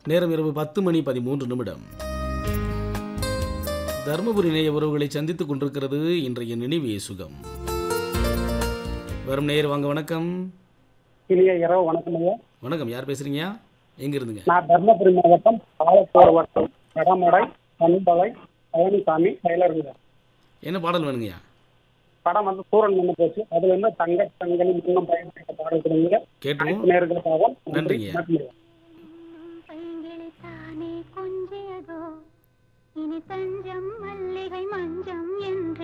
நேரம் இரவு பத்து மணி பதிமூன்று நிமிடம் தருமபுரி நேய உறவுகளை சந்தித்துக் கொண்டிருக்கிறது இன்றைய நினைவே சுகம் வரும் நேயர் வாங்க வணக்கம் இனிய இரவு வணக்கம் ஐயா வணக்கம் யார் பேசுறீங்க எங்க இருந்துங்க நான் தர்மபுரி மாவட்டம் ஆலத்தூர் வட்டம் கடமடை பண்பலை பழனிசாமி டெய்லருங்க என்ன பாடல் வேணுங்கய்யா படம் வந்து சூரன் நின்று போச்சு அதுல இருந்து தங்க தங்களின் இன்னும் பயன்படுத்த பாடல் கொடுங்க கேட்டுருவோம் அனைத்து நேர்களுக்காகவும் நன்றிங்க. நன்றி